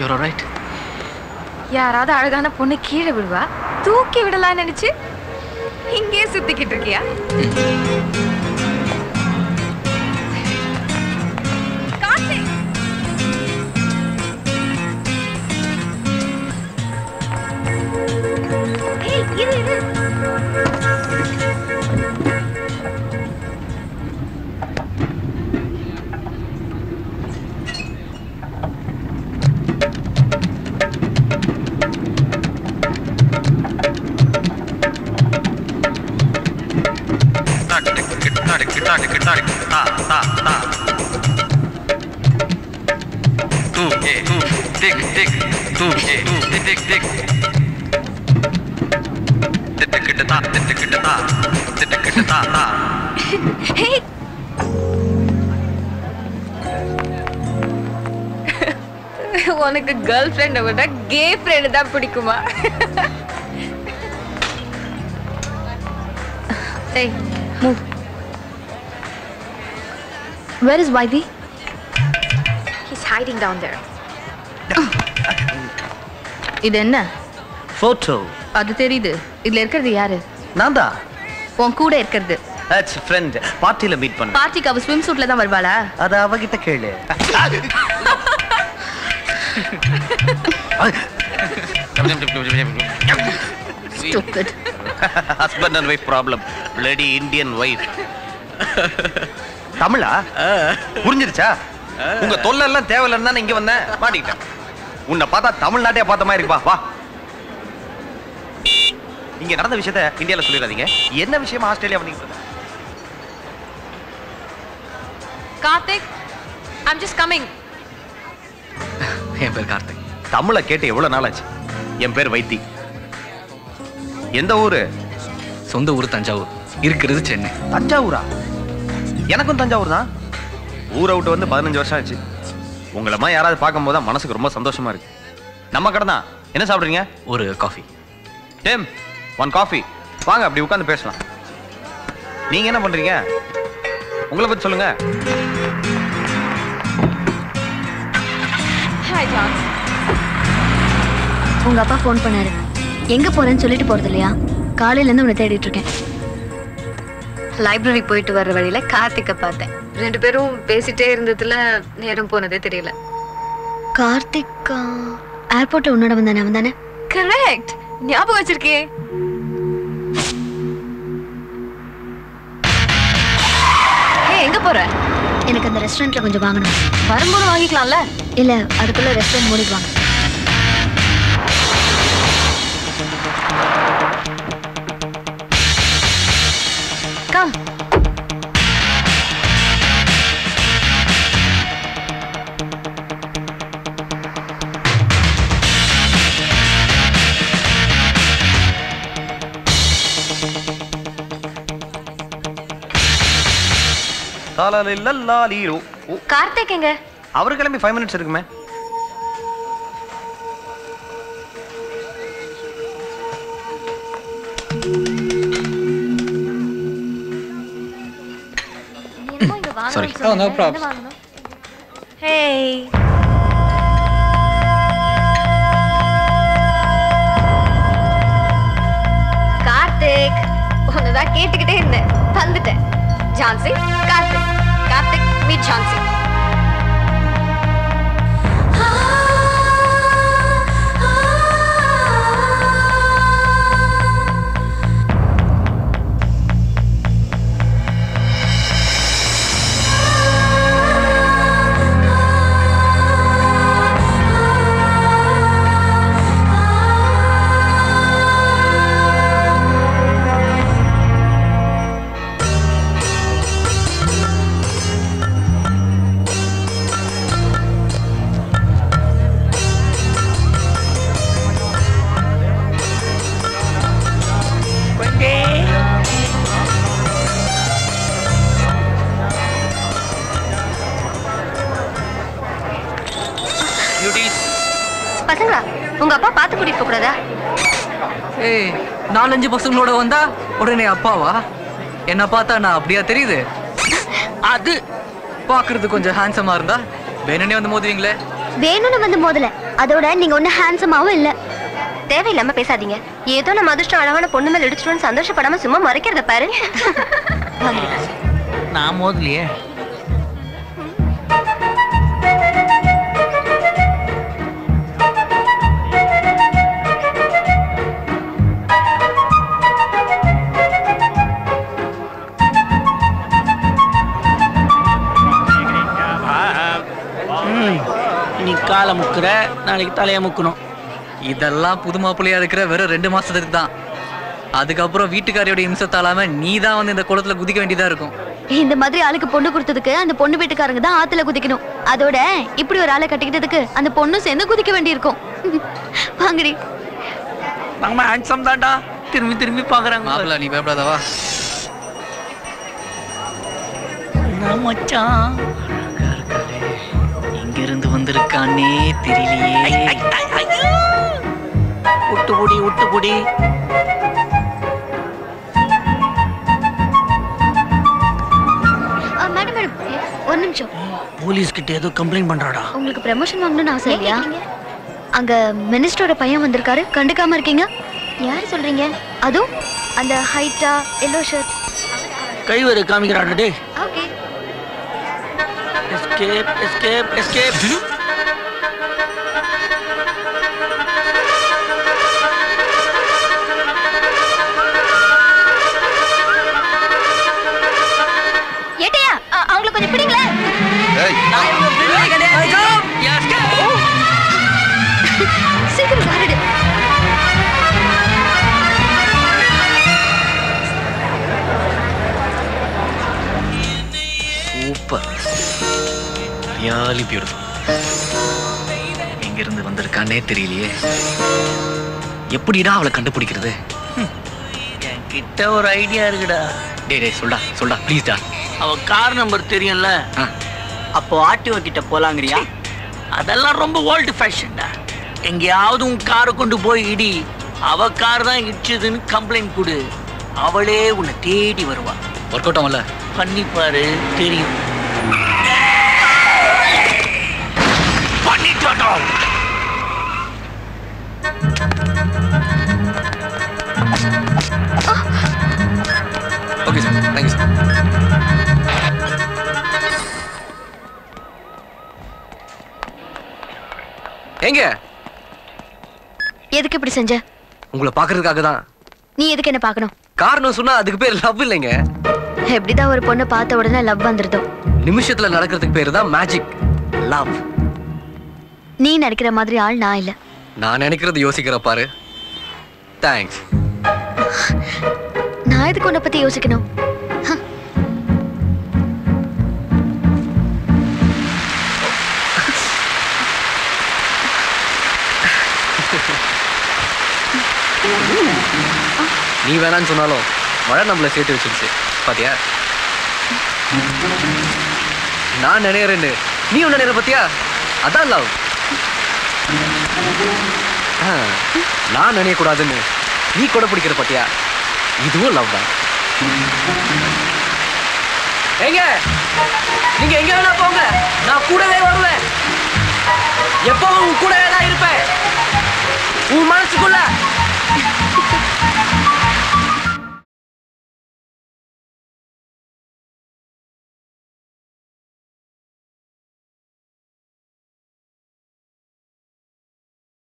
Your right யாராவது அழகான பொண்ணு கீழே விடுவா தூக்கி விடலாம்னு நினைச்சு இங்கேயே சுத்திக்கிட்டு இருக்கியா கார்த்திக்! ஏய், இரு, இரு. Hey! உனக்கு கேர்ள் ஃப்ரெண்டை விட கே ஃப்ரெண்டு தான் பிடிக்குமா Hey, move. Where is Vaidhi? He's hiding down there. இது என்ன ஃபோட்டோ அது தெரியுது இதுல இருக்கிறது யாரு நான் தான் உன் கூட இருக்கிறது ஆச்சு ஃப்ரெண்ட் பார்ட்டியில் மீட் பண்ண பார்ட்டிக்கு அவ ஸ்விம் சூட்ல தான் வருவாளா அது அவகிட்ட கேளு Stupid. Husband and wife problem bloody Indian wife தமிழா புரிஞ்சிருச்சா உங்க தொல்லை எல்லாம் தேவையில்லைன்னு தான் இங்க வந்தேன் மாட்டிக்கிட்டேன் உன்னை பார்த்தா தமிழ்நாட்டே பார்த்த மாதிரி இருக்குப்பா வா இங்க நடந்த விஷயத்த இந்தியால சொல்லிடாதீங்க என்ன விஷயமா ஆஸ்திரேலியா வந்தீங்க கார்த்திக் ஐம் ஜஸ்ட் கமிங் என் பேர் கார்த்திக் தமிழை கேட்டு எவ்வளவு நாள் ஆச்சு என் பேர் வைத்தி எந்த ஊரு சொந்த ஊர் தஞ்சாவூர் இருக்கிறது சென்னை தஞ்சாவூரா எனக்கும் தஞ்சாவூர் தான் ஊரை விட்டு வந்து பதினஞ்சு வருஷம் ஆச்சு உங்களமா யாராவது பார்க்கும்போது தான் மனசுக்கு ரொம்ப சந்தோஷமா இருக்கு நம்ம கடை தான் என்ன சாப்பிடுறீங்க ஒரு காஃபி டேம் ஒன் காஃபி வாங்க அப்படி உட்காந்து பேசலாம் நீங்க என்ன பண்றீங்க உங்களை பத்தி சொல்லுங்க ஹாய் ஜான் உங்க அப்பா ஃபோன் பண்ணாரு எங்க போறேன்னு சொல்லிட்டு போறது இல்லையா காலையில இருந்து உன்னை தேடிட்டு இருக்கேன் லைப்ரரி போயிட்டு வர்ற வழியில கார்த்திகை பார்த்தேன் ரெண்டு பேரும் பேசிட்டே இருந்ததுல நேரம் போனதே தெரியல கார்த்திக் ஏர்போர்ட்ல உன்னோட வந்தானே அவன் தானே கரெக்ட் ஞாபகம் வச்சிருக்கியே ஏய் எங்க போற எனக்கு அந்த ரெஸ்டாரண்ட்ல கொஞ்சம் வாங்கணும் வரும்போது வாங்கிக்கலாம்ல இல்ல அதுக்குள்ள ரெஸ்டாரண்ட் மூடிடுவாங்க கம் லாலாலில்லல்லாலீரோ. ஓ கார்த்திக் எங்க அவர் கிளம்பி ஃபைவ் மினிட்ஸ் இருக்குமே Sorry. Oh, no props. Hey. Karthik உன்னதான் கேட்டுக்கிட்டே இருந்தேன் வந்துட்டேன் ஜான்சி கார்த்திக் கார்த்திக் மீட் ஜான்சி பசங்களா உங்க அப்பா பார்த்து கூட்டிட்டு போக கூடாதா ஏய் நாலஞ்சு பசங்களோட வந்தா உடனே அப்பாவா என்ன பார்த்தா நான் அப்படியா தெரியுது அது பார்க்கறது கொஞ்சம் ஹேண்ட்ஸமா இருந்தா வேணுனே வந்து மோதுவீங்களே வேணும்னு வந்து மோதல அதோட நீங்க ஒன்னும் ஹேண்ட்ஸமாவும் இல்ல தேவையில்லாம பேசாதீங்க ஏதோ நம்ம அதிர்ஷ்டம் அழகான பொண்ணு மேல இடிச்சிட்டோம்னு சந்தோஷப்படாம சும்மா மறைக்கிறத பாரு நான் மோதலையே ம், நீ காலை முக்குற நாளைக்கு தலையை முக்கணும் இதெல்லாம் புது மாப்பிள்ளையா இருக்கிற வெறும் ரெண்டு மாசத்துக்கு தான் அதுக்கப்புறம் வீட்டுக்காரியோட இம்சத்தாலாம நீ தான் வந்து இந்த குளத்துல குதிக்க வேண்டியதா இருக்கும் இந்த மாதிரி ஆளுக்கு பொண்ணு கொடுத்ததுக்கு அந்த பொண்ணு வீட்டுக்காரங்க தான் ஆத்துல குதிக்கணும் அதோட இப்படி ஒரு ஆளை கட்டிக்கிட்டதுக்கு அந்த பொண்ணும் சேர்ந்து குதிக்க வேண்டியிருக்கும் வாங்கடி நம்ம ஹேண்ட்ஸம் தான்டா திரும்பி திரும்பி பாக்குறாங்க மாப்பிள்ள நீ பயப்படாதவா நான் மச்சான் இங்க இருந்து வந்திருக்கானே தெரியலையே விட்டு புடி விட்டு புடி மேடம் மேடம் ஒரு நிமிஷம் போலீஸ் கிட்ட ஏதோ கம்ப்ளைண்ட் பண்றாடா உங்களுக்கு ப்ரமோஷன் வாங்கணும்னு ஆசை இல்லையா அங்க மினிஸ்டரோட பையன் வந்திருக்காரு கண்டுக்காம இருக்கீங்க யார் சொல்றீங்க அதுவும் அந்த ஹைட்டா எல்லோ ஷர்ட் கை வரு காமிக்கிறாடா டே ஓகே எஸ்கேப் எஸ்கேப் எஸ்கேப் ஏட்டையா அ- அவங்கள கொஞ்சம் பிடிங்களேன் ஏய் சீக்கிரம் காரடு சூப்பர் ரியலி பியூட்டிஃபுல் எங்க இருந்து வந்திருக்கானே தெரியலையே எப்படிடா அவளை கண்டுபிடிக்கிறது என்கிட்ட ஒரு ஐடியா இருக்குடா டேய் டேய் சொல்டா சொல்டா ப்ளீஸ்டா அவ கார் நம்பர் தெரியும்ல ஆ அப்போ ஆர்டிஓ கிட்ட போலாங்கறியா அதெல்லாம் ரொம்ப ஓல்டு ஃபேஷன்டா எங்கேயாவது உன் காரை கொண்டு போய் இடி அவ கார் தான் இடிச்சதுன்னு கம்ப்ளைண்ட் கொடு அவளே உன்னை தேடி வருவா ஒர்க் அவுட் ஆகல பண்ணி பாரு தெரியும் பண்ணிட்டோம் ஓகே சார் தேங்க்யூ சார் எங்க எதுக்கு இப்படி செஞ்ச உங்களை பார்க்கறதுக்காக தான் நீ எதுக்கு என்ன பார்க்கணும் காரணம் சொன்னா அதுக்கு பேர் லவ் இல்லைங்க எப்படிதான் ஒரு பொண்ணை பார்த்த உடனே லவ் வந்துருதோ நிமிஷத்துல நடக்கிறதுக்கு பேர் தான் மேஜிக் லவ் நீ நினைக்கிற மாதிரி ஆள் நான் இல்ல நான் நினைக்கிறது யோசிக்கிற பாரு தேங்க்ஸ் நான் எதுக்கு உன்னை பத்தி யோசிக்கணும் ஹ. நீ வேணான்னு சொன்னாலும் மழை நம்மள சேர்த்து வச்சிருச்சு பாத்தியா நான் நினைக்கிறேன்னு நீ ஒன்று நினைக்கிற பாத்தியா அதான் லவ் நான் நினைக்கக்கூடாதுன்னு நீ கொடை பிடிக்கிற பாத்தியா இதுவும் லவ் தான் எங்க நீங்க எங்க வேணா போங்க நான் கூடவே வருவேன் எப்பவும் உன் கூடவே தான் இருப்பேன் உன் மனசுக்குள்ள